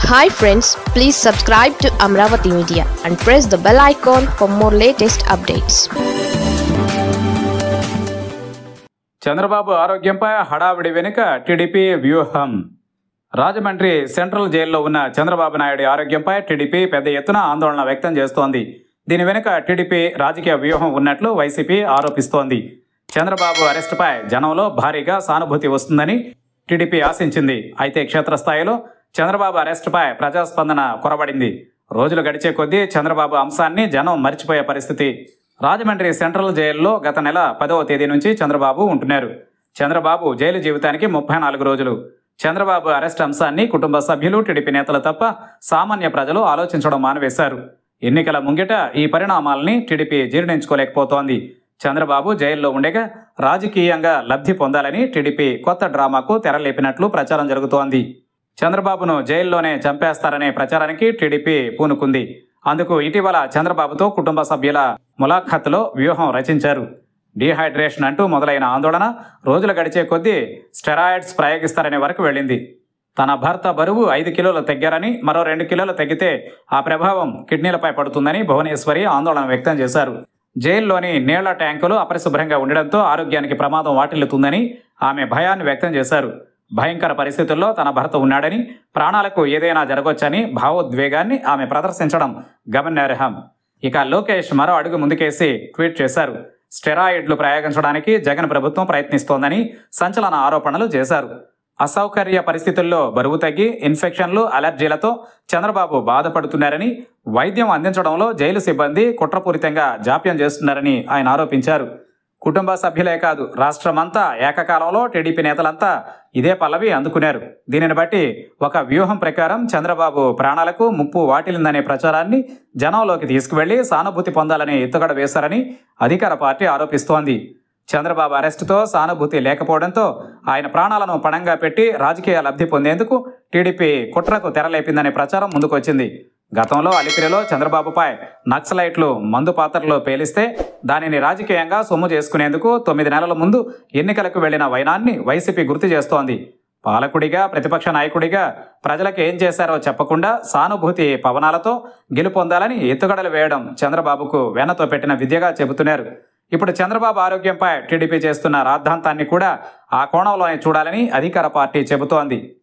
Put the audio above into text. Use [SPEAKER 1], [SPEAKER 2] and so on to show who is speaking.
[SPEAKER 1] hi friends please subscribe to Amaravati media and press the bell icon for more latest updates
[SPEAKER 2] Chandrababu ఆరోగ్యంపై హడావిడి వెనుక TDP వ్యూహం Rajahmundry central జైల్లో ఉన్న చంద్రబాబు నాయుడు ఆరోగ్యంపై టీడీపీ పెద్ద ఎత్తున ఆందోళన వ్యక్తం చేస్తోంది దీని వెనుక టీడీపీ రాజకీయ వ్యూహం ఉన్నట్లు వైసీపీ ఆరోపిస్తోంది చంద్రబాబు అరెస్టుపై జనంలో భారీగా సానుభూతి వస్తుందని టీడీపీ ఆశించింది అయితే క్షేత్రస్థాయిలో చంద్రబాబు అరెస్టుపై ప్రజాస్పందన కొరబడింది రోజులు గడిచే కొద్దీ చంద్రబాబు అంశాన్ని జనం మర్చిపోయే పరిస్థితి రాజమండ్రి సెంట్రల్ జైల్లో గత నెల పదవ తేదీ నుంచి చంద్రబాబు ఉంటున్నారు చంద్రబాబు జైలు జీవితానికి ముప్పై నాలుగు రోజులు చంద్రబాబు అరెస్ట్ అంశాన్ని కుటుంబ సభ్యులు టీడీపీ నేతలు తప్ప సామాన్య ప్రజలు ఆలోచించడం మానివేశారు ఎన్నికల ముంగిట ఈ పరిణామాలని టీడీపీ జీర్ణించుకోలేకపోతోంది చంద్రబాబు జైల్లో ఉండగా రాజకీయంగా లబ్ధి పొందాలని టీడీపీ కొత్త డ్రామాకు తెరలేపినట్లు ప్రచారం జరుగుతోంది చంద్రబాబును జైల్లోనే చంపేస్తారనే ప్రచారానికి టీడీపీ పూనుకుంది అందుకు ఇటీవల చంద్రబాబుతో కుటుంబ సభ్యుల ములాఖత్లో వ్యూహం రచించారు డీహైడ్రేషన్ అంటూ మొదలైన ఆందోళన రోజులు గడిచే కొద్దీ స్టెరాయిడ్స్ ప్రయోగిస్తారనే వరకు వెళ్ళింది తన భర్త బరువు ఐదు కిలోలు తగ్గారని మరో రెండు కిలోలు తగ్గితే ఆ ప్రభావం కిడ్నీలపై పడుతుందని భువనేశ్వరి ఆందోళన వ్యక్తం చేశారు జైల్లోని నీళ్ల ట్యాంకులు అపరిశుభ్రంగా ఉండడంతో ఆరోగ్యానికి ప్రమాదం వాటిల్లుతుందని ఆమె భయాన్ని వ్యక్తం చేశారు భయంకర పరిస్థితుల్లో తన భర్త ఉన్నాడని ప్రాణాలకు ఏదైనా జరగొచ్చని భావోద్వేగాన్ని ఆమె ప్రదర్శించడం గమనార్హం ఇక లోకేష్ మరో అడుగు ముందుకేసి ట్వీట్ చేశారు స్టెరాయిడ్లు ప్రయోగించడానికి జగన్ ప్రభుత్వం ప్రయత్నిస్తోందని సంచలన ఆరోపణలు చేశారు అసౌకర్య పరిస్థితుల్లో బరువు తగ్గి ఇన్ఫెక్షన్లు అలర్జీలతో చంద్రబాబు బాధపడుతున్నారని వైద్యం అందించడంలో జైలు సిబ్బంది కుట్రపూరితంగా జాప్యం చేస్తున్నారని ఆయన ఆరోపించారు కుటుంబ సభ్యులే కాదు రాష్ట్రమంతా ఏకకాలంలో టీడీపీ నేతలంతా ఇదే పల్లవి అందుకున్నారు దీనిని బట్టి ఒక వ్యూహం ప్రకారం చంద్రబాబు ప్రాణాలకు ముప్పు వాటిల్లిందనే ప్రచారాన్ని జనంలోకి తీసుకువెళ్లి సానుభూతి పొందాలని ఎత్తుగడ వేశారని అధికార పార్టీ ఆరోపిస్తోంది చంద్రబాబు అరెస్టుతో సానుభూతి లేకపోవడంతో ఆయన ప్రాణాలను పణంగా పెట్టి రాజకీయ లబ్ధి పొందేందుకు టీడీపీ కుట్రకు తెరలేపిందనే ప్రచారం ముందుకొచ్చింది గతంలో అలిపిరిలో చంద్రబాబుపై నక్సలైట్లు మందు పాత్రలో పేలిస్తే దానిని రాజకీయంగా సొమ్ము చేసుకునేందుకు తొమ్మిది నెలల ముందు ఎన్నికలకు వెళ్లిన వైనాన్ని వైసీపీ గుర్తు చేస్తోంది పాలకుడిగా ప్రతిపక్ష నాయకుడిగా ప్రజలకు ఏం చేశారో చెప్పకుండా సానుభూతి పవనాలతో గెలుపొందాలని ఎత్తుగడలు వేయడం చంద్రబాబుకు వెనతో పెట్టిన విద్యగా చెబుతున్నారు ఇప్పుడు చంద్రబాబు ఆరోగ్యంపై టీడీపీ చేస్తున్న రాద్ధాంతాన్ని కూడా ఆ కోణంలోనే చూడాలని అధికార పార్టీ చెబుతోంది